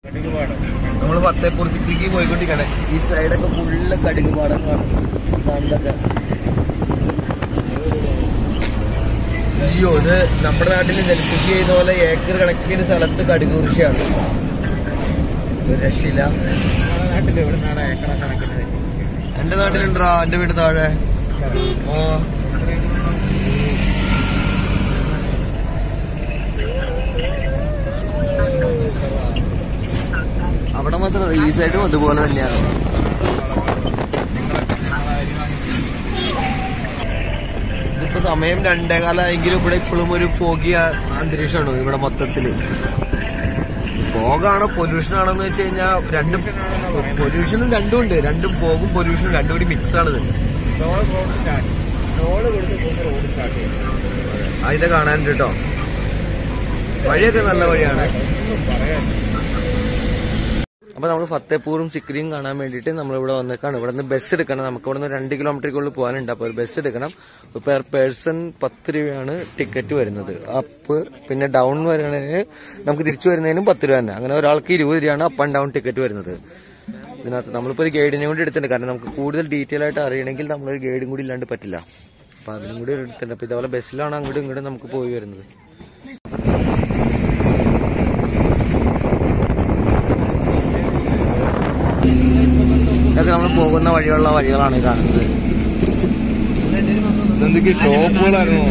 നമ്മൾ ഫത്തേപൂർ സിറ്റിക്ക് പോയിക്കൊണ്ടിരിക്കണേ ഈ സൈഡൊക്കെ ഫുള്ള് കടുക് പാടങ്ങളാണ് കാണുന്നതൊക്കെ അയ്യോ ഇത് നമ്മുടെ നാട്ടിൽ നെൽകൃഷി ചെയ്യുന്ന പോലെ ഏക്കർ കണക്കിന് സ്ഥലത്ത് കടുക് കൃഷിയാണ് ഒരു രക്ഷയില്ല നാട്ടില് ഇവിടെ നാളെ ഏക്കറ കണക്കിന് എന്റെ നാട്ടിലുണ്ടോ എന്റെ വീട് താഴെ ഓ അവിടെ മാത്രം ഈ സൈഡും അതുപോലെ തന്നെയാണ് ഇതിപ്പോ സമയം രണ്ടേകാലായെങ്കിലും ഇവിടെ ഇപ്പോഴും ഒരു ഫോഗിയ അന്തരീക്ഷമാണ് ഇവിടെ മൊത്തത്തില് ഫോഗാണോ പൊല്യൂഷൻ ആണോ എന്ന് വെച്ച് കഴിഞ്ഞാൽ രണ്ടും പൊല്യൂഷനും രണ്ടും ഉണ്ട് രണ്ടും ഫോഗും പൊല്യൂഷനും രണ്ടും കൂടി മിക്സ് ആണിത് ടോള് റോഡ് സ്റ്റാർട്ട് ടോള് കൊടുത്ത് പോകുന്ന റോഡ് സ്റ്റാർട്ട് ചെയ്യും ആ ഇത് കാണാനുണ്ട് കേട്ടോ വഴിയൊക്കെ നല്ല വഴിയാണ് ഒന്നും പറയാൻ അപ്പൊ നമ്മൾ ഫത്തേപൂറും സിക്രിയും കാണാൻ വേണ്ടിയിട്ട് നമ്മൾ ഇവിടെ വന്നേക്കാണ് ഇവിടെ നിന്ന് ബസ് എടുക്കണം നമുക്ക് ഇവിടെ നിന്ന് രണ്ട് കിലോമീറ്ററിനുള്ളിൽ പോകാനുണ്ട് അപ്പൊ ഒരു ബസ് എടുക്കണം പെർ പേഴ്സൺ പത്ത് രൂപയാണ് ടിക്കറ്റ് വരുന്നത് അപ്പ് പിന്നെ ഡൗൺ വരുന്നതിന് നമുക്ക് തിരിച്ചു വരുന്നതിനും പത്ത് രൂപ തന്നെ അങ്ങനെ ഒരാൾക്ക് ഇരുപത് രൂപയാണ് അപ്പ് ആൻഡ് ഡൗൺ ടിക്കറ്റ് വരുന്നത് ഇതിനകത്ത് നമ്മളിപ്പോ ഒരു ഗൈഡിനെ കൂടി എടുത്തിട്ടുണ്ട് കാരണം നമുക്ക് കൂടുതൽ ഡീറ്റെയിൽ ആയിട്ട് അറിയണമെങ്കിൽ നമ്മളൊരു ഗൈഡും കൂടി ഇല്ലാണ്ട് പറ്റില്ല അപ്പൊ അതിനും കൂടി എടുത്തിട്ടുണ്ട് അപ്പൊ ഇതേപോലെ ബസ്സിലാണ് അങ്ങോട്ടും ഇങ്ങോട്ടും നമുക്ക് പോയി വരുന്നത് ഇതൊക്കെ നമ്മൾ പോകുന്ന വഴിയുള്ള വഴികളാണ് ഈ കാണുന്നത് എന്തൊക്കെ ഷോപ്പുകളായിരുന്നു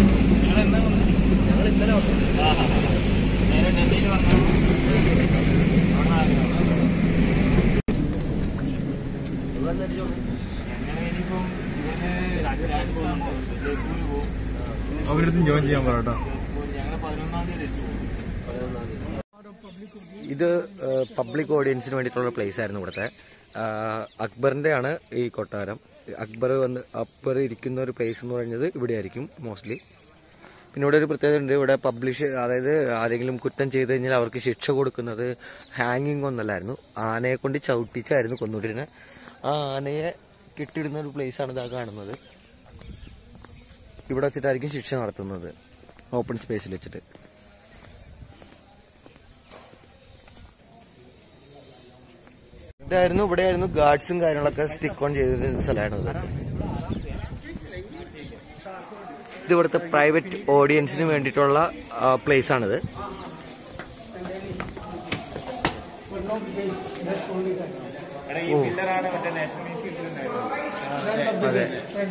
അവരടുത്ത് ജോയിൻ ചെയ്യാൻ പറയട്ടോ ഇത് പബ്ലിക് ഓഡിയൻസിന് വേണ്ടിയിട്ടുള്ള പ്ലേസ് ആയിരുന്നു ഇവിടുത്തെ ആ, അക്ബറിന്റെ ആണ് ഈ കൊട്ടാരം അക്ബർ വന്ന് അക്ബർ ഇരിക്കുന്ന ഒരു പ്ലേസ് എന്ന് പറയുന്നത് ഇവിടെ ആയിരിക്കും മോസ്റ്റ്ലി പിന്നെ ഇവിടെ ഒരു പ്രത്യേകത ഉണ്ട് ഇവിടെ പബ്ലിഷ് അതായത് ആരെങ്കിലും കുറ്റം ചെയ്ത് കഴിഞ്ഞാൽ അവർക്ക് ശിക്ഷ കൊടുക്കുന്നത് ഹാങ്ങിങ് ഒന്നല്ലായിരുന്നു ആനയെ കൊണ്ട് ചവിട്ടിച്ചായിരുന്നു കൊന്നുകൊണ്ടിരുന്നത് ആ ആനയെ കെട്ടിടുന്ന ഒരു പ്ലേസ് ആണ് ഇതാ കാണുന്നത് ഇവിടെ വെച്ചിട്ടായിരിക്കും ശിക്ഷ നടത്തുന്നത് ഓപ്പൺ സ്പേസിൽ വെച്ചിട്ട് ഇതായിരുന്നു ഇവിടെയായിരുന്നു ഗാർഡ്സും കാര്യങ്ങളൊക്കെ സ്റ്റിക്ക് ഓൺ ചെയ്തിരുന്ന സ്ഥലമായിരുന്നു ഇത് ഇവിടുത്തെ പ്രൈവറ്റ് ഓഡിയൻസിന് വേണ്ടിയിട്ടുള്ള പ്ലേസ് ആണിത് ഈ പില്ലറാണ് മറ്റേ നാഷണൽ മ്യൂസിയത്തിലുണ്ടായിരുന്നു അതെ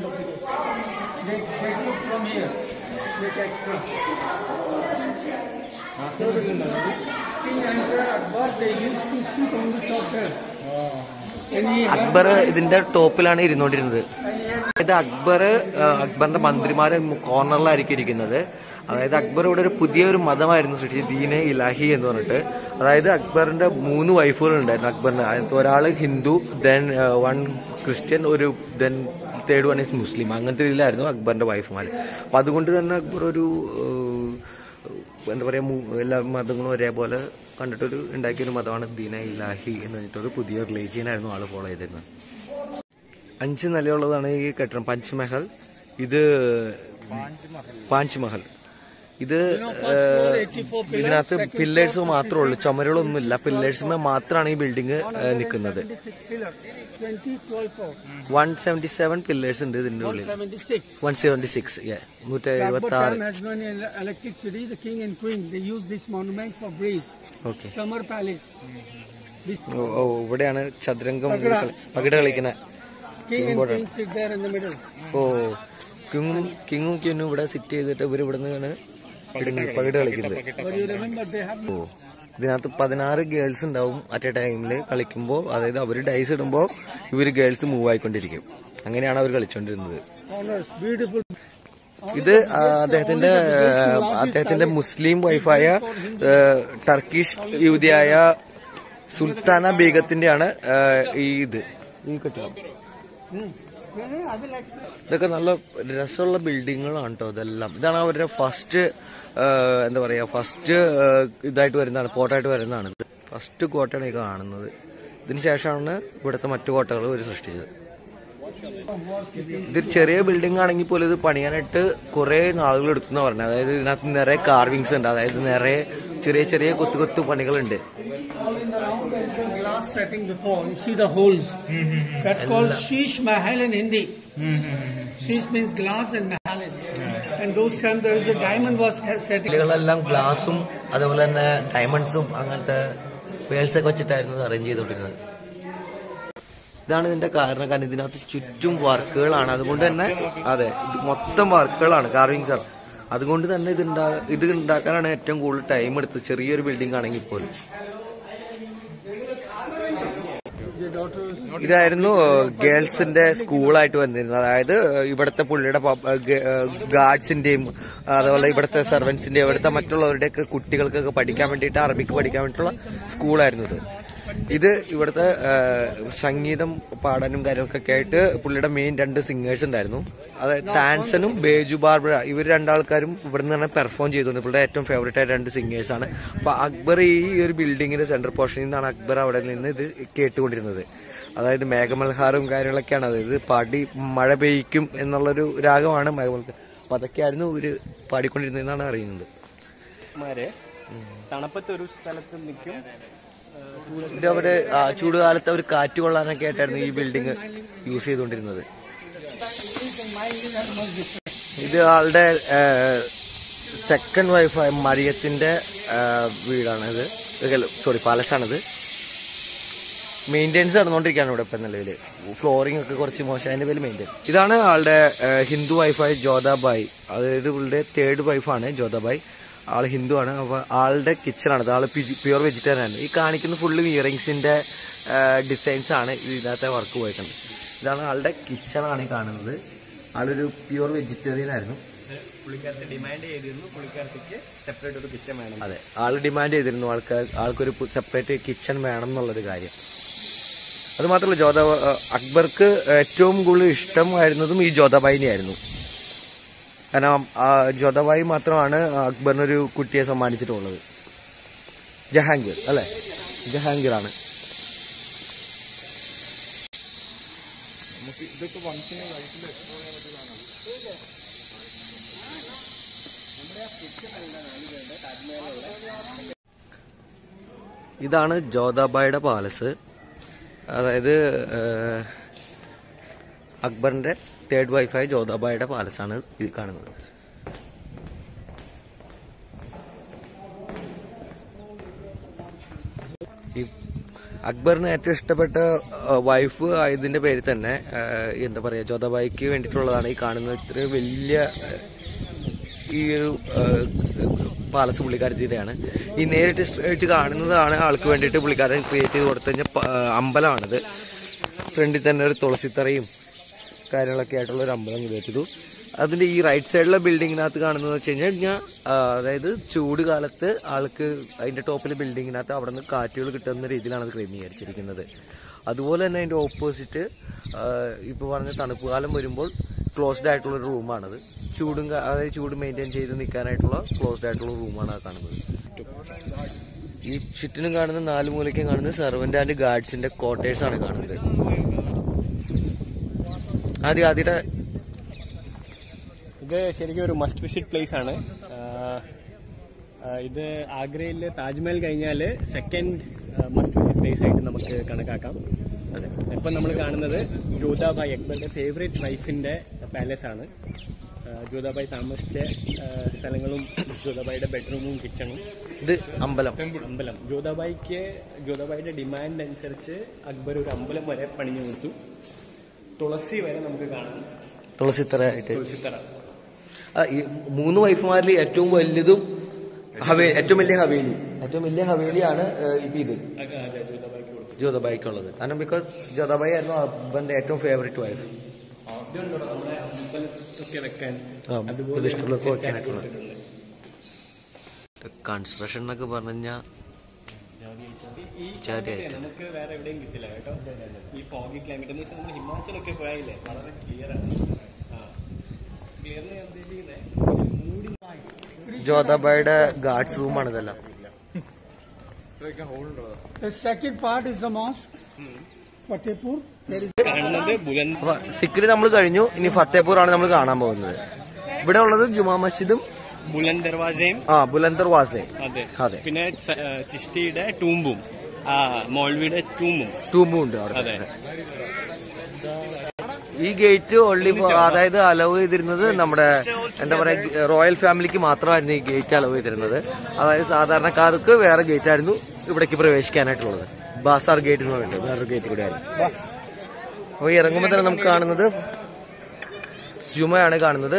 അക്ബർ ഇതിന്റെ ടോപ്പിലാണ് ഇരുന്നോണ്ടിരുന്നത് അതായത് അക്ബർ ആ, അക്ബറിന്റെ മന്ത്രിമാരെ കോർണറിലായിരിക്കും ഇരിക്കുന്നത് അതായത് അക്ബർ ഇവിടെ ഒരു പുതിയൊരു മതമായിരുന്നു സൃഷ്ടിച്ചത് ദീനെ ഇലാഹി എന്ന് പറഞ്ഞിട്ട് അതായത് അക്ബറിന്റെ മൂന്ന് വൈഫുകൾ ഉണ്ടായിരുന്നു അക്ബറിന് അതിനകത്ത് ഒരാള് ഹിന്ദു ദെൻ വൺ ക്രിസ്ത്യൻ ഒരു then third one is Muslim അങ്ങനത്തെ രീതിയിലായിരുന്നു അക്ബറിന്റെ വൈഫുമാര് അപ്പൊ അതുകൊണ്ട് തന്നെ അക്ബർ ഒരു ഏഹ്, എന്താ പറയാ മു- എല്ലാ മതങ്ങളും ഒരേപോലെ കണ്ടിട്ടൊരു ഉണ്ടാക്കിയൊരു മതമാണ് ദീന ഇലാഹി എന്ന് പറഞ്ഞിട്ടൊരു പുതിയ റിലീജിയൻ ആയിരുന്നു ആള് ഫോളോ ചെയ്തിരുന്നത് അഞ്ച് നിലയുള്ളതാണ് ഈ കെട്ടിടം പഞ്ച്മഹൽ ഇത് പാഞ്ച് മഹൽ ഇത് ഏഹ്, ഇതിനകത്ത് പില്ലേഴ്സ് മാത്രമേ ഉള്ളൂ ചുമരുകളൊന്നുമില്ല പില്ലേഴ്സുമേ മാത്രമാണ് ഈ ബിൽഡിംഗ് നിൽക്കുന്നത് വൺ സെവന്റി സെവൻ പില്ലേഴ്സ് ഉണ്ട് ഇതിന്റെ ഉള്ളിൽ 76. വൺ സെവന്റി സിക്സ് നൂറ്റി Akbar എഴുപത്തി ആറ് time has no ele- electricity. The king and queen they use this monument for breeze. Okay Summer palace. This oh oh, ഇവിടെയാണ് ചതുരംഗം പകിട കളിക്കുന്ന king and Important. queen sit there in the middle. ഓ കിങ്ങും കിങ്ങും ക്യൂനും ഇവിടെ sit ചെയ്തിട്ട് ഇവർ ഇവിടെ നിന്നാണ് പകിട കളിക്കുന്നത് But you remember they have ഓ ഇതിനകത്ത് പതിനാറ് ഗേൾസ് ഉണ്ടാവും അറ്റ് എ ടൈമിൽ കളിക്കുമ്പോൾ അതായത് അവർ ഡൈസ് ഇടുമ്പോൾ ഇവര് ഗേൾസ് മൂവ് ആയിക്കൊണ്ടിരിക്കും അങ്ങനെയാണ് അവർ കളിച്ചോണ്ടിരുന്നത് corners. Beautiful. ഇത് ആ, അദ്ദേഹത്തിന്റെ ആ, അദ്ദേഹത്തിന്റെ മുസ്ലിം വൈഫായ ആ, ടർക്കിഷ് യുവതിയായ സുൽത്താന ബീഗത്തിന്റെയാണ് ആ, ഈ ഇത് ഈ കെട്ടിടം I will explain. ഇതൊക്കെ നല്ല രസമുള്ള ബിൽഡിങ്ങുകളാണ് കേട്ടോ ഇതെല്ലാം ഇതാണ് അവരുടെ ഫസ്റ്റ് എന്താ പറയാ ഫസ്റ്റ് ഇതായിട്ട് വരുന്നതാണ് കോട്ടയായിട്ട് വരുന്നതാണ് ഫസ്റ്റ് കോട്ടയാണ് ഈ കാണുന്നത് ഇതിന് ശേഷമാണ് ഇവിടുത്തെ മറ്റു കോട്ടകൾ ഇവർ സൃഷ്ടിച്ചത് ഇതൊരു ചെറിയ ബിൽഡിംഗ് ആണെങ്കിൽ പോലും ഇത് പണിയാനായിട്ട് കുറെ നാളുകൾ എടുക്കുന്ന പറഞ്ഞത് അതായത് ഇതിനകത്ത് നിറയെ കാർവിങ്സ് ഉണ്ട് അതായത് നിറയെ ചെറിയ ചെറിയ കൊത്തു കൊത്തു പണികളുണ്ട് in the round, there is a glass setting before. You see the holes. That's called Sheesh Mahal in Hindi. Sheesh means glass and Mahal is. And those times there is a diamond was te- setting. കളികളെല്ലാം ഗ്ലാസും അതുപോലെ തന്നെ ഡയമണ്ട്സും അങ്ങനത്തെ pearls ഒക്കെ വെച്ചിട്ടായിരുന്നു arrange ചെയ്തുകൊണ്ടിരുന്നത് ഇതാണ് ഇതിന്റെ കാരണം കാരണം ഇതിനകത്ത് ചുറ്റും വർക്കുകളാണ് അതുകൊണ്ട് തന്നെ അതെ ഇത് മൊത്തം വർക്കുകളാണ് കാർവിങ്സ് ആണ് അതുകൊണ്ട് തന്നെ ഇത് ഉണ്ടാ ഇത് ഉണ്ടാക്കാനാണ് ഏറ്റവും കൂടുതൽ ടൈം എടുത്തത് ചെറിയൊരു ബിൽഡിംഗ് ആണെങ്കിൽ പോലും ഇതായിരുന്നു ഗേൾസിന്റെ സ്കൂളായിട്ട് വന്നിരുന്നത് അതായത് ഇവിടുത്തെ പുള്ളിയുടെ ഗാർഡ്സിന്റെയും അതുപോലെ ഇവിടുത്തെ സെർവൻസിന്റെയും ഇവിടുത്തെ മറ്റുള്ളവരുടെയൊക്കെ കുട്ടികൾക്കൊക്കെ പഠിക്കാൻ വേണ്ടിയിട്ട് അറബിക്ക് പഠിക്കാൻ വേണ്ടിയിട്ടുള്ള സ്കൂളായിരുന്നു ഇത് ഇത് ഇവിടുത്തെ ആ, സംഗീതം പാടാനും കാര്യങ്ങളൊക്കെ ആയിട്ട് പുള്ളിയുടെ മെയിൻ രണ്ട് സിംഗേഴ്സ് ഉണ്ടായിരുന്നു അതായത് താൻസനും ബേജു ബാർബറ ഇവർ രണ്ടാൾക്കാരും ഇവിടെ നിന്ന് തന്നെ പെർഫോം ചെയ്തുകൊണ്ട് പുള്ളിയുടെ ഏറ്റവും ഫേവറേറ്റ് ആയ രണ്ട് സിംഗേഴ്സ് ആണ് അപ്പൊ അക്ബർ ഈ ഒരു ബിൽഡിങ്ങിന്റെ സെൻട്രൽ പോർഷനിൽ നിന്നാണ് അക്ബർ അവിടെ നിന്ന് ഇത് കേട്ടുകൊണ്ടിരുന്നത് അതായത് മേഘമൽഹാറും കാര്യങ്ങളൊക്കെയാണ് അതായത് പാടി മഴ പെയ്യ്ക്കും എന്നുള്ളൊരു രാഗമാണ് മേഘമൽഹാർ അപ്പൊ അതൊക്കെയായിരുന്നു ഇവര് പാടിക്കൊണ്ടിരുന്നതെന്നാണ് അറിയുന്നത് മാര് തണുപ്പത്ത് ഒരു സ്ഥലത്ത് നിൽക്കും ഇത് അവര് ആ, ചൂടുകാലത്ത് അവർ കാറ്റ് കൊള്ളാനൊക്കെ ആയിട്ടായിരുന്നു ഈ ബിൽഡിംഗ് യൂസ് ചെയ്തുകൊണ്ടിരുന്നത് ഇത് ആളുടെ സെക്കൻഡ് വൈഫായ മറിയത്തിന്റെ ആ, വീടാണ് ഇത് സോറി പാലസാണിത് മെയിൻ്റെനൻസ് നടന്നുകൊണ്ടിരിക്കുകയാണ് ഇവിടെ ഇപ്പം നിലവിൽ ഫ്ലോറിംഗ് ഒക്കെ കുറച്ച് മോശം അതിന്റെ പേര് മെയിൻറ്റെയിൻ ഇതാണ് ആളുടെ ആ, ഹിന്ദു വൈഫായ ജ്യോതാബായി അതായത് ഇവളുടെ തേർഡ് വൈഫാണ് ജ്യോതാബായി ആള് ഹിന്ദു ആണ് അപ്പൊ ആളുടെ കിച്ചണാണ് ആള് പ്യുവർ വെജിറ്റേറിയൻ ആണ് ഈ കാണിക്കുന്ന ഫുള്ള് ഇയറിങ്സിന്റെ ഡിസൈൻസ് ആണ് ഇതിനകത്തെ വർക്ക് പോയിട്ടുണ്ട് ഇതാണ് ആളുടെ കിച്ചണാണ് ഈ കാണുന്നത് ആളൊരു പ്യുവർ വെജിറ്റേറിയൻ ആയിരുന്നു പുള്ളിക്കാരത്തെ ഡിമാൻഡ് ചെയ്തിരുന്നു പുള്ളിക്കാരത്തേക്ക് സെപ്പറേറ്റ് ഒരു കിച്ചൺ വേണം അതെ ആള് ഡിമാൻഡ് ചെയ്തിരുന്നു ആൾക്ക് ആൾക്കൊരു സെപ്പറേറ്റ് കിച്ചൺ വേണം എന്നുള്ളൊരു കാര്യം അത് മാത്രമല്ല ജോധ അക്ബർക്ക് ഏറ്റവും കൂടുതൽ ഇഷ്ടമായിരുന്നതും ഈ ജോധാബായിനെ ആയിരുന്നു കാരണം ആ ജോധാബായി മാത്രമാണ് അക്ബറിനൊരു കുട്ടിയെ സമ്മാനിച്ചിട്ടുള്ളത് ജഹാംഗീർ അല്ലെ ജഹാംഗീർ ആണ് ഇതാണ് ജോധാബായുടെ പാലസ് അതായത് ഏഹ്, അക്ബറിന്റെ തേർഡ് വൈഫായ ജോധാബായുടെ പാലസാണ് ഇത് കാണുന്നത് ഈ അക്ബറിന് ഏറ്റവും ഇഷ്ടപ്പെട്ട വൈഫ് ആയതിന്റെ പേരിൽ തന്നെ ഏഹ്, എന്താ പറയാ ജോധാബായിക്ക് വേണ്ടിയിട്ടുള്ളതാണ് ഈ കാണുന്നത് ഇത്ര വലിയ ഏഹ്, ഈ ഒരു പാലസ് പുള്ളിക്കാരത്തിയുടെയാണ് ഈ നേരിട്ട് സ്ട്രേറ്റ് കാണുന്നതാണ് ആൾക്ക് വേണ്ടിയിട്ട് പുള്ളിക്കാരൻ ക്രിയേറ്റ് ചെയ്ത് കൊടുത്തു കഴിഞ്ഞാൽ പ- അമ്പലമാണിത് ഫ്രണ്ടിൽ തന്നെ ഒരു തുളസിത്തറയും കാര്യങ്ങളൊക്കെ ആയിട്ടുള്ള ഒരു അമ്പലം ക്രിയേറ്റ് ചെയ്തു അതിന്റെ ഈ റൈറ്റ് സൈഡിലെ ബിൽഡിങ്ങിനകത്ത് കാണുന്നത് വെച്ച് കഴിഞ്ഞാൽ ഞാൻ അതായത് ചൂട് കാലത്ത് ആൾക്ക് അതിന്റെ ടോപ്പിലെ ബിൽഡിങ്ങിനകത്ത് അവിടെ നിന്ന് കാറ്റുകൾ കിട്ടുന്ന രീതിയിലാണ് അത് ക്രമീകരിച്ചിരിക്കുന്നത് അതുപോലെ തന്നെ അതിന്റെ ഓപ്പോസിറ്റ് ഇപ്പൊ പറഞ്ഞ തണുപ്പ് കാലം വരുമ്പോൾ ക്ലോസ്ഡ് ആയിട്ടുള്ള ഒരു റൂമാണത് ചൂടും കാ- അതായത് ചൂട് മെയിൻറ്റെയിൻ ചെയ്ത് നിൽക്കാനായിട്ടുള്ള ക്ലോസ്ഡ് ആയിട്ടുള്ള റൂമാണ് ആ കാണുന്നത് ഈ ചുറ്റിനും കാണുന്ന നാല് മൂലയ്ക്കും കാണുന്നത് സെർവന്റ് ആൻഡ് ഗാർഡ്സിന്റെ ക്വാർട്ടേഴ്സ് ആണ് കാണുന്നത് ആദ്യം ആദ്യത്തെ ഇത് ശരിക്കും ഒരു മസ്റ്റ് വിസിറ്റ് പ്ലേസ് ആണ് ആഹ്, ആഹ് ഇത് ആഗ്രയിൽ താജ്മഹൽ കഴിഞ്ഞാൽ സെക്കൻഡ് മസ്റ്റ് വിസിറ്റ് പ്ലേസ് ആയിട്ട് നമുക്ക് കണക്കാക്കാം ഇപ്പം നമ്മൾ കാണുന്നത് ജോധാബായ് അക്ബറുടെ ഫേവറേറ്റ് വൈഫിന്റെ പാലസ് ആണ് ആഹ് ജോധാബായ് താമസിച്ച ആഹ് സ്ഥലങ്ങളും ജോധാബായിയുടെ ബെഡ്റൂമും കിച്ചണും ഇത് അമ്പലം അമ്പലം ജോധാബായിക്ക് ജോധാബായിയുടെ ഡിമാൻഡ് അനുസരിച്ച് അക്ബർ ഒരു അമ്പലം വരെ പണിഞ്ഞു കൊടുത്തു തുളസി വരെ നമുക്ക് കാണാം തുളസിത്തറ ആയിട്ട് തുളസിത്തറ ആ, ഈ മൂന്ന് വൈഫുമാരിൽ ഏറ്റവും വലുതും ഹവേ ഏറ്റവും വലിയ ഹവേലി ഏറ്റവും വലിയ ഹവേലിയാണ് ഏഹ്, ഇപ്പൊ ഇത് അതെ അതെ ജോധാബായിക്ക് കൊടുത്തു ജ്യോതബായിക്കുള്ളത് കാരണം ബിക്കോസ് ജ്യോതബായി ആയിരുന്നു അക്ബറിന്റെ ഏറ്റവും ഫേവറേറ്റ് വൈഫ് ഇതുണ്ടോ നമ്മുടെ അമ്പലത്തൊക്കെ വെക്കാൻ ആ, അതുപോലെ പ്രതിഷ്ഠകളൊക്കെ set വെക്കാനായിട്ടുള്ള. ആക്കി വെച്ചിട്ടുണ്ട്. കൺസ്ട്രക്ഷൻ എന്നൊക്കെ പറഞ്ഞു കഴിഞ്ഞാൽ ഈ ജാതിയായിട്ട്. നമുക്ക് വേറെ എവിടെയും കിട്ടില്ല കേട്ടോ ഈ ഫോഗി ക്ലൈമറ്റ് എന്ന് വെച്ചാൽ നമ്മൾ ഹിമാചലൊക്കെ പോയാലേ വളരെ ക്ലിയർ ആണ് ക്ലിയർ ഉദ്ദേശിക്കുന്നത് മൂടി ജ്യോതബായുടെ ഗാർഡ്സ് റൂമാണ് ഇതെല്ലാം The second part is the mosque, Fatehpur. There is കാണുന്നത് ബുലന്ദ് അപ്പൊ സിക്കിരി നമ്മൾ കഴിഞ്ഞു ഇനി ഫത്തേപൂർ ആണ് നമ്മൾ കാണാൻ പോകുന്നത് ഇവിടെ ഉള്ളത് ജുമാ മസ്ജിദും ബുലന്ദ് ദർവാസയും ആ ബുലന്തർ വാസേ അതെ അതെ. പിന്നെ സ- ആ, ചിഷ്ടിയുടെ ടൂമ്പും ആ മൗലവിയുടെ ടൂമും ടൂമ്പും ഉണ്ട് അവിടെ അതെ ഈ ഗേറ്റ് ഓൺലി അതായത് അലവ് ചെയ്തിരുന്നത് നമ്മുടെ എന്താ പറയാ റോയൽ ഫാമിലിക്ക് മാത്രമായിരുന്നു ഈ ഗേറ്റ് അലവ് ചെയ്തിരുന്നത് അതായത് സാധാരണക്കാർക്ക് വേറെ ഗേറ്റ് ആയിരുന്നു ഇവിടേക്ക് പ്രവേശിക്കാനായിട്ടുള്ളത് ബാസാർ ഗേറ്റ് എന്ന് പറയുന്നത് വേറൊരു ഗേറ്റ് കൂടെ ആയിരുന്നു അപ്പൊ ഇറങ്ങുമ്പോൾ തന്നെ നമുക്ക് കാണുന്നത് ജുമയാണ് കാണുന്നത്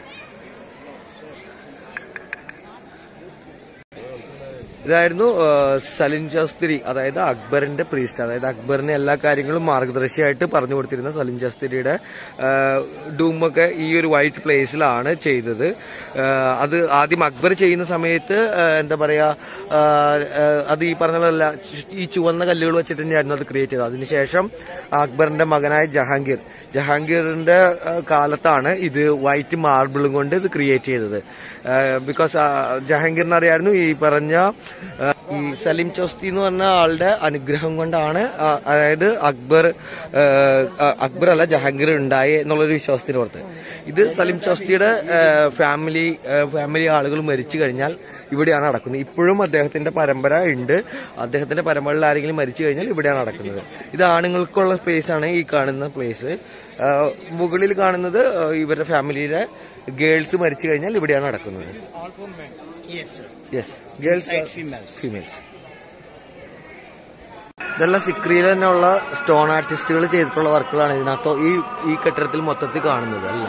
ഇതായിരുന്നു ആ, സലിം ജസ്തിരി അതായത് അക്ബറിന്റെ പ്രീസ്റ്റ് അതായത് അക്ബറിന് എല്ലാ കാര്യങ്ങളും മാർഗദർശിയായിട്ട് പറഞ്ഞു കൊടുത്തിരുന്ന സലിം ജസ്തിരിയുടെ ഡൂമൊക്കെ ഈ ഒരു വൈറ്റ് പ്ലേസിലാണ് ചെയ്തത് ആ, അത് ആദ്യം അക്ബർ ചെയ്യുന്ന സമയത്ത് ആ, എന്താ പറയാ ആ, ആ, അത് ഈ പറഞ്ഞ പോലെ അല്ല, ഈ ചുവന്ന കല്ലുകൾ വെച്ചിട്ട് തന്നെയായിരുന്നു അത് ക്രിയേറ്റ് ചെയ്തത് അതിനുശേഷം അക്ബറിന്റെ മകനായ ജഹാംഗീർ ജഹാംഗീറിന്റെ ആ, കാലത്താണ് ഇത് വൈറ്റ് മാർബിളും കൊണ്ട് ഇത് ക്രിയേറ്റ് ചെയ്തത് ബിക്കോസ് ജഹാംഗീറിന് അറിയായിരുന്നു ഈ പറഞ്ഞ ആ, ഈ സലിം ചോസ്തി എന്ന് പറഞ്ഞ ആളുടെ അനുഗ്രഹം കൊണ്ടാണ് ആ, അതായത് അക്ബർ ആ, ആ, അക്ബർ അല്ല ജഹാംഗീർ ഉണ്ടായി എന്നുള്ളൊരു വിശ്വാസത്തിന് പുറത്ത് ഇത് സലിം ചോസ്തിയുടെ ഫാമിലി ഫാമിലി ആളുകൾ മരിച്ചു കഴിഞ്ഞാൽ ഇവിടെയാണ് നടക്കുന്നത് ഇപ്പോഴും അദ്ദേഹത്തിന്റെ പരമ്പര ഉണ്ട് അദ്ദേഹത്തിന്റെ പരമ്പരയിൽ ആരെങ്കിലും മരിച്ചു കഴിഞ്ഞാൽ ഇവിടെയാണ് നടക്കുന്നത് ഇത് ആണുങ്ങൾക്കുള്ള പ്ലേസ് ആണ് ഈ കാണുന്ന പ്ലേസ് മുകളിൽ കാണുന്നത് ആ, ഇവരുടെ ഫാമിലിയിലെ ഗേൾസ് മരിച്ചു കഴിഞ്ഞാൽ ഇവിടെയാണ് നടക്കുന്നത് Yes, sir. Yes girls Inside females. Females ഇതെല്ലാം സിക്രിയിൽ തന്നെയുള്ള സ്റ്റോൺ ആർട്ടിസ്റ്റുകൾ ചെയ്തിട്ടുള്ള വർക്കുകളാണ് ഇതിനകത്ത് ഈ ഈ കെട്ടിടത്തിൽ മൊത്തത്തിൽ കാണുന്നത് അല്ല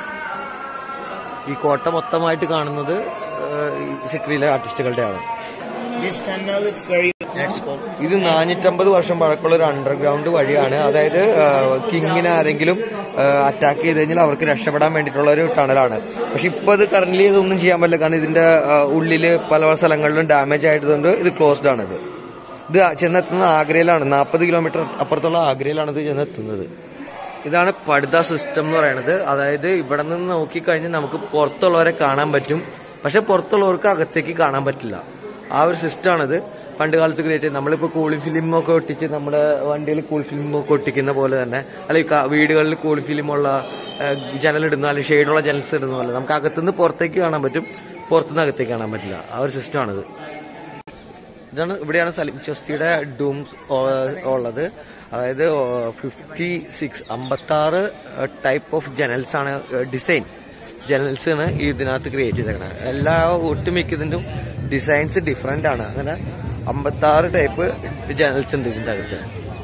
ഈ കോട്ട മൊത്തമായിട്ട് കാണുന്നത് ഏഹ്, ഈ സിക്രിയിലെ ആർട്ടിസ്റ്റുകളുടെയാണ് This tunnel is very. Let's go. ഇത് നാനൂറ്റമ്പത് വർഷം പഴക്കമുള്ള ഒരു അണ്ടർഗ്രൗണ്ട് വഴിയാണ് അതായത് കിങ്ങിനെ ആരെങ്കിലും അറ്റാക്ക് ചെയ്ത് കഴിഞ്ഞാൽ അവർക്ക് രക്ഷപ്പെടാൻ വേണ്ടിയിട്ടുള്ള ഒരു ടണലാണ് പക്ഷെ ഇപ്പൊ ഇത് കറന്റ് ഇതൊന്നും ചെയ്യാൻ പറ്റില്ല കാരണം ഇതിന്റെ ആ, ഉള്ളില് പല പല സ്ഥലങ്ങളിലും ഡാമേജ് ആയതുകൊണ്ട് ഇത് ക്ലോസ്ഡ് ആണ് ഇത് ഇത് ചെന്നെത്തുന്നത് ആഗ്രയിലാണ് നാൽപ്പത് കിലോമീറ്റർ അപ്പുറത്തുള്ള ആഗ്രയിലാണ് ഇത് ചെന്നെത്തുന്നത് ഇതാണ് പടുത സിസ്റ്റം എന്ന് പറയുന്നത് അതായത് ഇവിടെ നിന്ന് നോക്കിക്കഴിഞ്ഞാൽ നമുക്ക് പുറത്തുള്ളവരെ കാണാൻ പറ്റും പക്ഷെ പുറത്തുള്ളവർക്ക് അകത്തേക്ക് കാണാൻ പറ്റില്ല ആ ഒരു സിസ്റ്റമാണിത് പണ്ട് കാലത്ത് ക്രിയേറ്റ് ചെയ്ത് നമ്മളിപ്പോൾ കൂളി ഫിലിം ഒക്കെ ഒട്ടിച്ച് നമ്മുടെ വണ്ടിയിൽ കൂൾ ഫിലിം ഒക്കെ ഒട്ടിക്കുന്ന പോലെ തന്നെ അല്ലെങ്കിൽ ക- വീടുകളിൽ കൂൾ ഫിലിമുള്ള ജനലിടുന്ന അല്ലെങ്കിൽ ഷെയ്ഡുള്ള ജനൽസ് ഇടുന്ന പോലെ നമുക്ക് അകത്തുനിന്ന് പുറത്തേക്ക് കാണാൻ പറ്റും പുറത്തുനിന്ന് അകത്തേക്ക് കാണാൻ പറ്റില്ല ആ ഒരു സിസ്റ്റമാണിത് ഇതാണ് ഇവിടെയാണ് സലിം ചസ്തിയുടെ ഡൂംസ് ഉള്ളത് അതായത് ഫിഫ്റ്റി സിക്സ് അമ്പത്തി ആറ് ടൈപ്പ് ഓഫ് ജനൽസ് ആണ് ഡിസൈൻ ജനൽസ് ആണ് ഈ ഇതിനകത്ത് ക്രിയേറ്റ് ചെയ്തേക്കണത് എല്ലാ ഒട്ടുമിക്കതിൻ്റെ ഡിസൈൻസ് ഡിഫറെന്റ് ആണ് അങ്ങനെ അമ്പത്തി ആറ് ടൈപ്പ് ജനൽസ് ഉണ്ട് ഇതിന്റെ അകത്ത്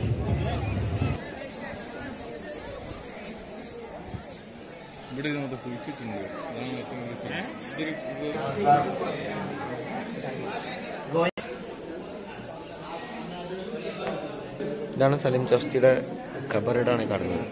ഇവിടെ ഇതിനകത്ത് കുഴിച്ചിട്ടുണ്ട് അതാണ് ഏറ്റവും രസം. ഇതൊരു ഇതാണ് സലിം ചസ്തിയുടെ കബറിടാണ് കാണുന്നത്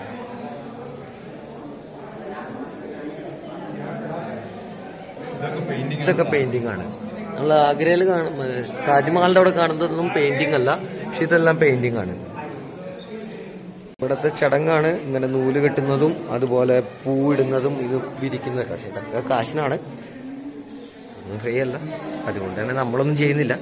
ഇതൊക്കെ പെയിന്റിംഗ് ആണ് നമ്മൾ ആഗ്രയിൽ കാണും താജ്മഹലിന്റെ അവിടെ കാണുന്നതൊന്നും പെയിന്റിംഗ് അല്ല പക്ഷെ ഇതെല്ലാം പെയിന്റിംഗ് ആണ് ഇവിടത്തെ ചടങ്ങാണ് ഇങ്ങനെ നൂല് കെട്ടുന്നതും അതുപോലെ പൂവിടുന്നതും ഇത് വിരിക്കുന്നതൊക്കെ പക്ഷെ ഇതൊക്കെ കാശിനാണ് ഫ്രീ അല്ല അതുകൊണ്ട് തന്നെ നമ്മളൊന്നും ചെയ്യുന്നില്ല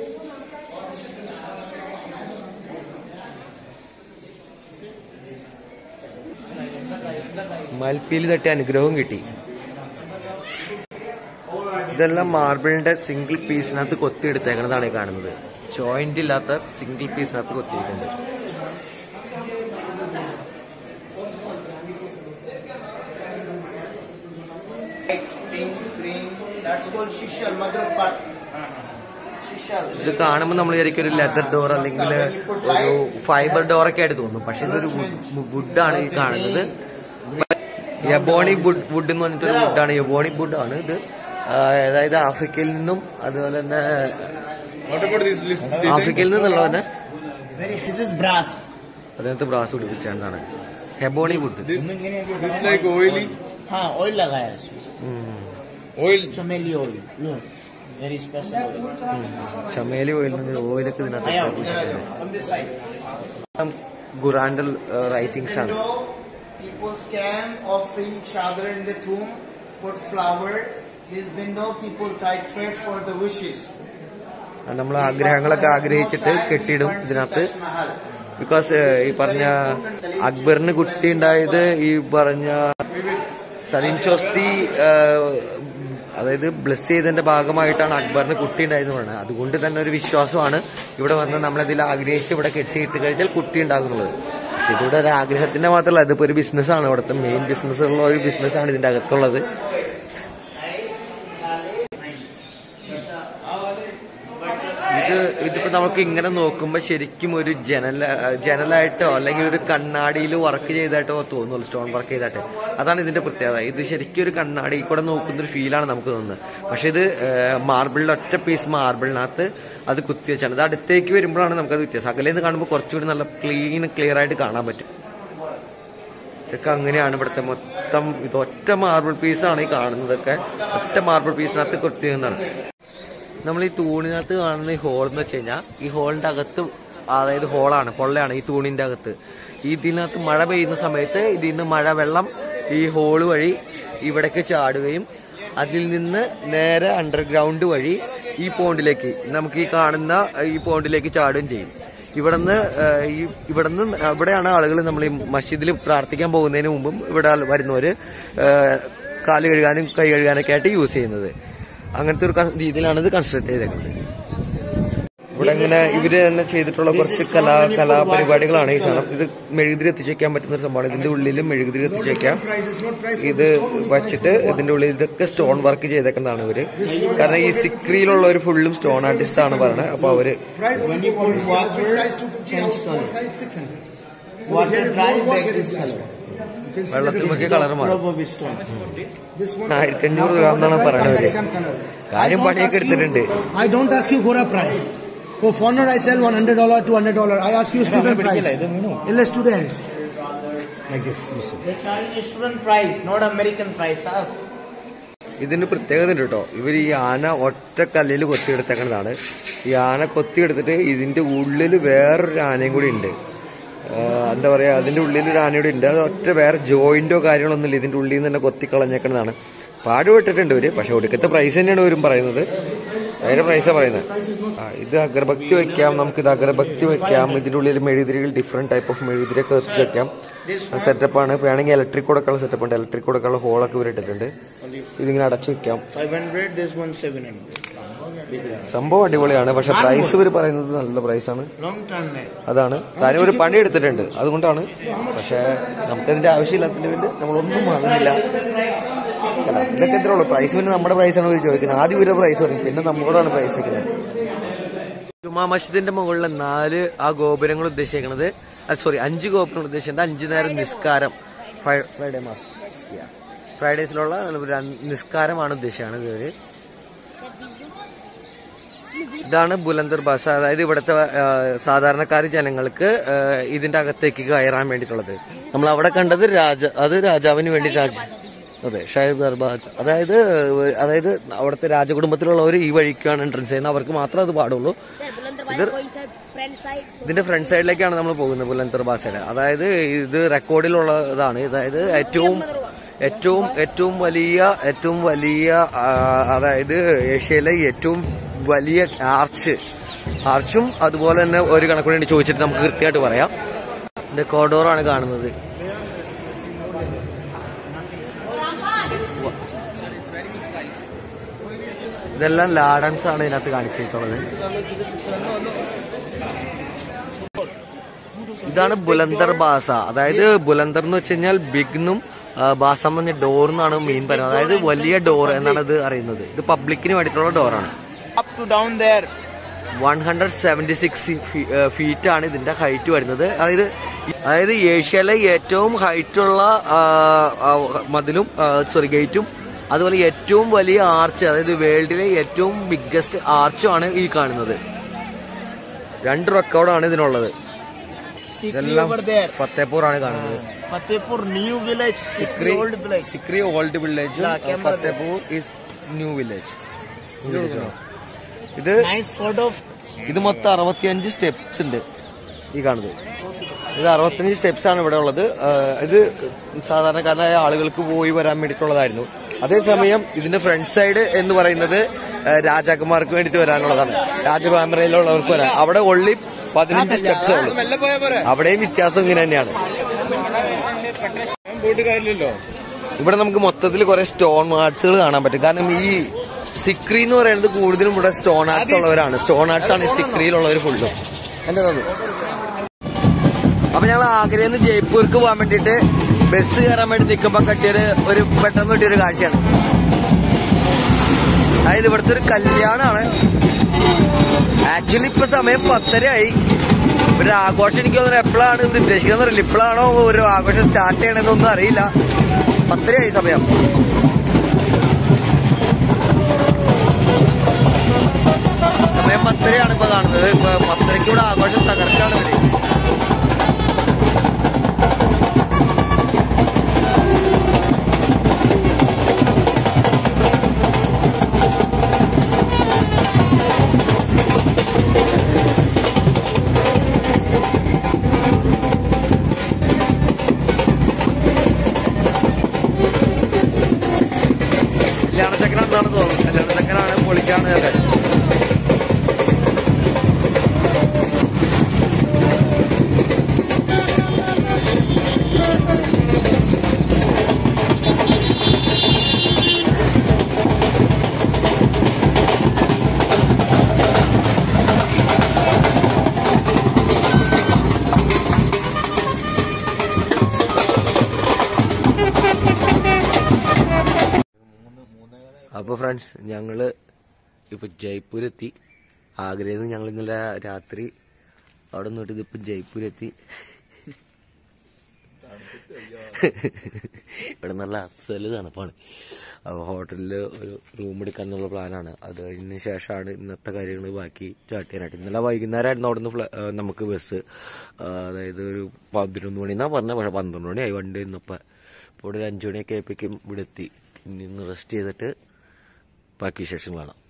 മൽപ്പിയിൽ തട്ടി അനുഗ്രഹവും കിട്ടി ഇതെല്ലാം മാർബിളിന്റെ സിംഗിൾ പീസിനകത്ത് കൊത്തിയെടുത്തേക്കണതാണ് ഈ കാണുന്നത് ജോയിന്റ് ഇല്ലാത്ത സിംഗിൾ പീസിനകത്ത് കൊത്തിയിട്ടുണ്ട് Pink, green. That's called shishal, mother of part. Shishal. ഇത് കാണുമ്പോൾ നമ്മൾ വിചാരിക്കും ഒരു ലെതർ ഡോർ അല്ലെങ്കിൽ ഒരു ഫൈബർ ഡോർ ഒക്കെ ആയിട്ട് തോന്നും പക്ഷെ ഇതൊരു വുഡാണ് ഈ കാണുന്നത് യബോണി വുഡ് വുഡ് എന്ന് പറഞ്ഞിട്ടൊരു വുഡാണ് യബോണി വുഡ് ആണ് ഇത് ആ, അതായത് ആഫ്രിക്കയിൽ നിന്നും അതുപോലെ തന്നെ What about this list? ആഫ്രിക്കയിൽ നിന്നുള്ള തന്നെ Very, this is brass. അതിനകത്ത് ബ്രാസ് പിടിപ്പിച്ചാണ് ebony wood This, this like oily हाँ oil लगाया है इसमें oil. चमेली oil no very special oil ചമേലി ഓയിൽ ഓയിലൊക്കെ ഇതിനകത്ത് आया പിടിപ്പിച്ചിട്ടുണ്ട്. on this side ഖുറാന്റെ റൈറ്റിംഗ്സ് ആണ് window people scan offering chadar in the tomb put flower this window people tie thread for the wishes നമ്മൾ ആഗ്രഹങ്ങളൊക്കെ ആഗ്രഹിച്ചിട്ട് കെട്ടിയിടും ഇതിനകത്ത് Taj Mahal. ബിക്കോസ് ഈ പറഞ്ഞ അക്ബറിന് കുട്ടി ഉണ്ടായത് ഈ പറഞ്ഞ സലീം ചോസ്തി അതായത് ബ്ലസ് ചെയ്തതിന്റെ ഭാഗമായിട്ടാണ് അക്ബറിന് കുട്ടി ഉണ്ടായെന്ന് പറയുന്നത് അതുകൊണ്ട് തന്നെ ഒരു വിശ്വാസമാണ് ഇവിടെ വന്ന് നമ്മളതിൽ ആഗ്രഹിച്ച് ഇവിടെ കെട്ടിയിട്ട് കഴിഞ്ഞാൽ കുട്ടി ഉണ്ടാകുന്നുള്ളത് പക്ഷെ ഇതിവിടെ ഒരു ആഗ്രഹത്തിന്റെ മാത്രമല്ല ഇതിപ്പോ ഒരു ബിസിനസ്സാണ് ഇവിടുത്തെ മെയിൻ ബിസിനസ് ഉള്ള ഒരു ബിസിനസ്സാണ് ഇതിന്റെ അകത്തുള്ളത് ഇത് ഇതിപ്പോ നമുക്ക് ഇങ്ങനെ നോക്കുമ്പോൾ ശരിക്കും ഒരു ജനല ജനലായിട്ടോ അല്ലെങ്കിൽ ഒരു കണ്ണാടിയിൽ വർക്ക് ചെയ്തായിട്ടോ തോന്നുള്ളൂ സ്റ്റോൺ വർക്ക് ചെയ്തായിട്ട് അതാണ് ഇതിന്റെ പ്രത്യേകത ഇത് ശരിക്കും ഒരു കണ്ണാടി കൂടെ നോക്കുന്ന ഒരു ഫീലാണ് നമുക്ക് തോന്നുന്നത് പക്ഷെ ഇത് മാർബിളിൽ ഒറ്റ പീസ് മാർബിളിനകത്ത് അത് കുത്തി വെച്ചാണ് ഇത് അടുത്തേക്ക് വരുമ്പോഴാണ് നമുക്കത് വ്യത്യാസം അകലേന്ന് കാണുമ്പോൾ കുറച്ചുകൂടി നല്ല ക്ലീൻ ക്ലിയർ ആയിട്ട് കാണാൻ പറ്റും ഇതൊക്കെ അങ്ങനെയാണ് ഇവിടുത്തെ മൊത്തം ഇത് ഒറ്റ മാർബിൾ പീസാണ് ഈ കാണുന്നതൊക്കെ ഒറ്റ മാർബിൾ പീസിനകത്ത് കുത്തിയെന്നാണ് നമ്മൾ ഈ തൂണിനകത്ത് കാണുന്ന ഈ ഹോൾ എന്ന് വെച്ച് കഴിഞ്ഞാൽ ഈ ഹോളിന്റെ അകത്ത് അതായത് ഹോളാണ് പൊള്ളയാണ് ഈ തൂണിന്റെ അകത്ത് ഇതിനകത്ത് മഴ പെയ്യുന്ന സമയത്ത് ഇതിൽ നിന്ന് മഴ വെള്ളം ഈ ഹോള് വഴി ഇവിടേക്ക് ചാടുകയും അതിൽ നിന്ന് നേരെ അണ്ടർഗ്രൗണ്ട് വഴി ഈ പോണ്ടിലേക്ക് നമുക്ക് ഈ കാണുന്ന ഈ പോണ്ടിലേക്ക് ചാടുകയും ചെയ്യും ഇവിടുന്ന് ഏഹ്, ഈ ഇവിടുന്ന് ഇവിടെയാണ് ആളുകൾ നമ്മൾ ഈ മസ്ജിദിൽ പ്രാർത്ഥിക്കാൻ പോകുന്നതിന് മുമ്പും ഇവിടെ വരുന്നവര് ഏഹ്, കാല് കഴുകാനും കൈ കഴുകാനൊക്കെ ആയിട്ട് യൂസ് ചെയ്യുന്നത് അങ്ങനത്തെ ഒരു കൺ- രീതിയിലാണ് ഇത് കൺസ്ട്രക്ട് ചെയ്തേക്കുന്നത് ഇവിടെ ഇങ്ങനെ ഇവര് തന്നെ ചെയ്തിട്ടുള്ള കുറച്ച് കലാ കലാപരിപാടികളാണ് ഈ സാധനം ഇത് മെഴുകുതിരി എത്തിച്ചു വെക്കാൻ പറ്റുന്ന ഒരു സംഭവമാണ് ഇതിന്റെ ഉള്ളിൽ മെഴുകുതിരി എത്തിച്ചു വെക്കാം ഇത് വച്ചിട്ട് ഇതിന്റെ ഉള്ളിൽ ഇതൊക്കെ സ്റ്റോൺ വർക്ക് ചെയ്തേക്കുന്നതാണ് ഇവര് കാരണം ഈ സിക്രിയിലുള്ള ഒരു ഫുള്ളും സ്റ്റോൺ ആർട്ടിസ്റ്റ് ആണ് പറയുന്നത് അപ്പൊ അവര് When you put water, change color. Water dry, back this color. വെള്ളത്തിൽ മുക്കിയ കളർ മാറും Probably stone. ആയിരത്തി അഞ്ഞൂറ് ഗ്രാം എന്നാണ് പറയണവര് കാര്യം പണിയൊക്കെ എടുത്തിട്ടുണ്ട് I don't ask you Gora price. For foreigner, I sell $100, $200. I ask you student price. Illa students. Like this, you see. They charge student price, not American price. Huh? ഇതിന് പ്രത്യേകത ഉണ്ട് കേട്ടോ ഇവർ ഈ ആന ഒറ്റ കല്ലിൽ കൊത്തിയെടുത്തേക്കുന്നതാണ് ഈ ആന കൊത്തിയെടുത്തിട്ട് ഇതിന്റെ ഉള്ളിൽ വേറൊരു ആനയും കൂടി ഉണ്ട് ആ, എന്താ പറയാ അതിന്റെ ഉള്ളിൽ ഒരു ആനയുടെ ഉണ്ട് അത് ഒറ്റ വേറെ ജോയിന്റോ കാര്യങ്ങളൊന്നും ഇല്ല ഇതിന്റെ ഉള്ളിൽ നിന്ന് തന്നെ കൊത്തിക്കളഞ്ഞേക്കുന്നതാണ് പാടുപെട്ടിട്ടുണ്ട് ഇവര് പക്ഷെ ഒടുക്കത്തെ പ്രൈസ് തന്നെയാണ് ഇവരും പറയുന്നത് അതിന്റെ പ്രൈസാ പറയുന്നത് ആ, ഇത് അഗർഭക്തി വെക്കാം നമുക്ക് ഇത് അഗർഭക്തി വെക്കാം ഇതിന്റെ ഉള്ളിൽ മെഴുതിരികൾ ഡിഫറെന്റ് ടൈപ്പ് ഓഫ് മെഴുതിരിയൊക്കെ വെച്ച് വെക്കാം സെറ്റപ്പാണ് വേണമെങ്കിൽ ഇലക്ട്രിക് കൊടുക്കാനുള്ള സെറ്റപ്പ് ഉണ്ട് ഇലക്ട്രിക് കൊടുക്കാനുള്ള ഹോളൊക്കെ ഇവർ ഇട്ടിട്ടുണ്ട് ഇതിങ്ങനെ അടച്ചു വെക്കാം 500, this one 700. സംഭവം അടിപൊളിയാണ് പക്ഷെ പ്രൈസ് ഇവർ പറയുന്നത് നല്ല പ്രൈസാണ് Long time man. അതാണ് കാര്യം ഒരു പണി എടുത്തിട്ടുണ്ട് അതുകൊണ്ടാണ് പക്ഷെ നമുക്കതിന്റെ ആവശ്യമില്ലാത്തതിന്റെ വേണ്ടി നമ്മളൊന്നും വാങ്ങുന്നില്ല അല്ല, ഇതൊക്കെ എത്ര ഉള്ളൂ പ്രൈസ് പിന്നെ നമ്മുടെ പ്രൈസാണ് ഇവർ ചോദിക്കുന്നത് ആദ്യം ഇവരുടെ പ്രൈസ് പറയും പിന്നെ നമ്മളോടാണ് പ്രൈസ് വെക്കുന്നത് ജുമാ മസ്ജിദിന്റെ മുകളിലെ നാല് ആ ഗോപുരങ്ങൾ ഉദ്ദേശിക്കുന്നത് സോറി അഞ്ച് ഗോപുരങ്ങൾ ഉദ്ദേശിക്കുന്നത് അഞ്ചു നേരം നിസ്കാരം ഫ്രൈ- ഫ്രൈഡേ മാസം ഫ്രൈഡേസിലുള്ള ഒരു നിസ്കാരമാണ് ഉദ്ദേശിക്കുന്നത് ഇവര് ഇതാണ് ബുലന്ദർ ഭാഷ അതായത് ഇവിടുത്തെ ആ, സാധാരണക്കാർ ജനങ്ങൾക്ക് ആ, ഇതിന്റെ അകത്തേക്ക് കയറാൻ വേണ്ടിയിട്ടുള്ളത് നമ്മൾ അവിടെ കണ്ടത് രാജ അത് രാജാവിന് വേണ്ടി രാജ അതെ ഷൈബ് ദർബാജ് അതായത് ഏഹ്, അതായത് അവിടുത്തെ രാജകുടുംബത്തിലുള്ളവർ ഈ വഴിക്കാണ് എൻട്രൻസ് ചെയ്യുന്നത് അവർക്ക് മാത്രമേ അത് പാടുള്ളൂ ഇത് ഇതിന്റെ ഫ്രണ്ട് സൈഡിലേക്കാണ് നമ്മൾ പോകുന്നത് ബുലന്തർ ബാസയുടെ അതായത് ഇത് റെക്കോർഡിലുള്ളതാണ് അതായത് ഏറ്റവും ഏറ്റവും ഏറ്റവും വലിയ ഏറ്റവും വലിയ ആ, അതായത് ഏഷ്യയിലെ ഏറ്റവും വലിയ ആർച്ച് ആർച്ചും അതുപോലെ തന്നെ ഒരു കണക്കൂടി വേണ്ടി ചോദിച്ചിട്ട് നമുക്ക് കൃത്യമായിട്ട് പറയാം ഇത് കോഡോറാണ് കാണുന്നത് ഇതെല്ലാം ലാഡൻസ് ആണ് ഇതിനകത്ത് കാണിച്ചിട്ടുള്ളത് ഇതാണ് ബുലന്തർ ബാസ അതായത് ബുലന്തർ എന്ന് വെച്ച് കഴിഞ്ഞാൽ ബിഗ്നും ബാസ എന്ന് പറഞ്ഞ ഡോർ എന്നാണ് മെയിൻ പറയുന്നത് അതായത് വലിയ ഡോർ എന്നാണ് ഇത് അറിയുന്നത് ഇത് പബ്ലിക്കിന് വേണ്ടിയിട്ടുള്ള ഡോറാണ് Up to down there. One hundred seventy six feet ആണ് ഇതിന്റെ ഹൈറ്റ് വരുന്നത് അതായത് അതായത് ഏഷ്യയിലെ ഏറ്റവും ഹൈറ്റുള്ള മതിലും സോറി ഗേറ്റും അതുപോലെ ഏറ്റവും വലിയ ആർച്ച് അതായത് വേൾഡിലെ ഏറ്റവും ബിഗ്ഗസ്റ്റ് ആർച്ചും ആണ് ഈ കാണുന്നത് രണ്ട് റെക്കോർഡാണ് ഇതിനുള്ളത് Sikri ഇതെല്ലാം over there. ഫത്തേപൂർ ആണ് കാണുന്നത് Fatehpur new village. Sikri old village. Sikri old വില്ലേജും Yeah, camera Fatehpur is new village ഇത് Nice photo. ഇത് മൊത്തം അറുപത്തിയഞ്ച് സ്റ്റെപ്സ് ഉണ്ട് ഈ കാണുന്നത് ഇത് അറുപത്തഞ്ച് സ്റ്റെപ്സ് ആണ് ഇവിടെ ഉള്ളത് ആ, ഇത് സാധാരണക്കാരായ ആളുകൾക്ക് പോയി വരാൻ വേണ്ടിയിട്ടുള്ളതായിരുന്നു അതേസമയം ഇതിന്റെ ഫ്രണ്ട് സൈഡ് എന്ന് പറയുന്നത് ആ, രാജാക്കന്മാർക്ക് വേണ്ടിയിട്ട് വരാനുള്ളതാണ് രാജപാമരയിലുള്ളവർക്ക് വരാൻ അവിടെ ഒള്ളി പതിനഞ്ച് സ്റ്റെപ്സ് ഉള്ളൂ അവിടെയും വ്യത്യാസം ഇങ്ങനെ തന്നെയാണ് പോയിട്ട് കാര്യമില്ലല്ലോ ഇവിടെ നമുക്ക് മൊത്തത്തിൽ കുറെ സ്റ്റോൺ ആർട്സുകൾ കാണാൻ പറ്റും കാരണം ഈ സിക്രി എന്ന് പറയുന്നത് കൂടുതലും ഇവിടെ സ്റ്റോൺ ആർട്സ് ഉള്ളവരാണ് സ്റ്റോൺ ആർട്സ് ആണ് ഈ സിക്രിയിലുള്ളവർ ഫുള്ളും എന്താ തോന്നുന്നു അപ്പൊ ഞങ്ങൾ ആഗ്രയിൽ നിന്ന് ജയ്പൂർക്ക് പോകാൻ വേണ്ടിട്ട് ബസ് കയറാൻ വേണ്ടി നിൽക്കുമ്പോ കട്ടിയൊരു ഒരു പെട്ടെന്ന് കിട്ടിയൊരു കാഴ്ചയാണ് അതായത് ഇവിടുത്തെ ഒരു കല്യാണമാണ് ആക്ച്വലി ഇപ്പൊ സമയം പത്തരയായി ഒരു ആഘോഷം എനിക്ക് തോന്നുന്നു എപ്പോഴാണ് ഇത് ഉദ്ദേശിക്കുന്നത് അറിയില്ല ഇപ്പോഴാണോ ഒരു ആഘോഷം സ്റ്റാർട്ട് ചെയ്യണമെന്നൊന്നും അറിയില്ല പത്തരയായി സമയം സമയം പത്തരയാണ് ഇപ്പൊ കാണുന്നത് ഇപ്പൊ പത്തരയ്ക്ക് ഇവിടെ ആഘോഷം തകർക്കാണ് ഇവര് കല്യാണച്ചക്കനാണെന്നാണ് തോന്നുന്നത് കല്യാണച്ചക്കനാണ് പൊളിക്കാണ് ഒക്കെ അപ്പൊ ഫ്രണ്ട്സ് ഞങ്ങള് ഇപ്പൊ ജയ്പൂർ എത്തി ആഗ്രയിൽ നിന്ന് ഞങ്ങൾ ഇന്നലെ രാത്രി അവിടെ നിന്നിട്ട് ഇതിപ്പോ ജയ്പൂർ എത്തി ഇവിടെ നല്ല അസല് തണുപ്പാണ് അപ്പൊ ഹോട്ടലിൽ ഒരു റൂം എടുക്കാന്നുള്ള പ്ലാനാണ് അത് കഴിഞ്ഞ ശേഷമാണ് ഇന്നത്തെ കാര്യങ്ങൾ ബാക്കി സ്റ്റാർട്ട് ചെയ്യാനായിട്ട് ഇന്നലെ വൈകുന്നേരമായിരുന്നു അവിടെ നിന്ന് നമുക്ക് ബസ് അതായത് ഒരു പതിനൊന്ന് മണി എന്നാ പറഞ്ഞത് പക്ഷെ പന്ത്രണ്ട് മണിയായി വണ്ടി ഇന്നിപ്പോ ഇപ്പോൾ ഇവിടെ ഒരു അഞ്ചു മണിയൊക്കെ ആയപ്പോഴേക്കും ഇവിടെ എത്തി ഇനി ഒന്ന് റെസ്റ്റ് ചെയ്തിട്ട് ബാക്കി വിശേഷങ്ങളാണ്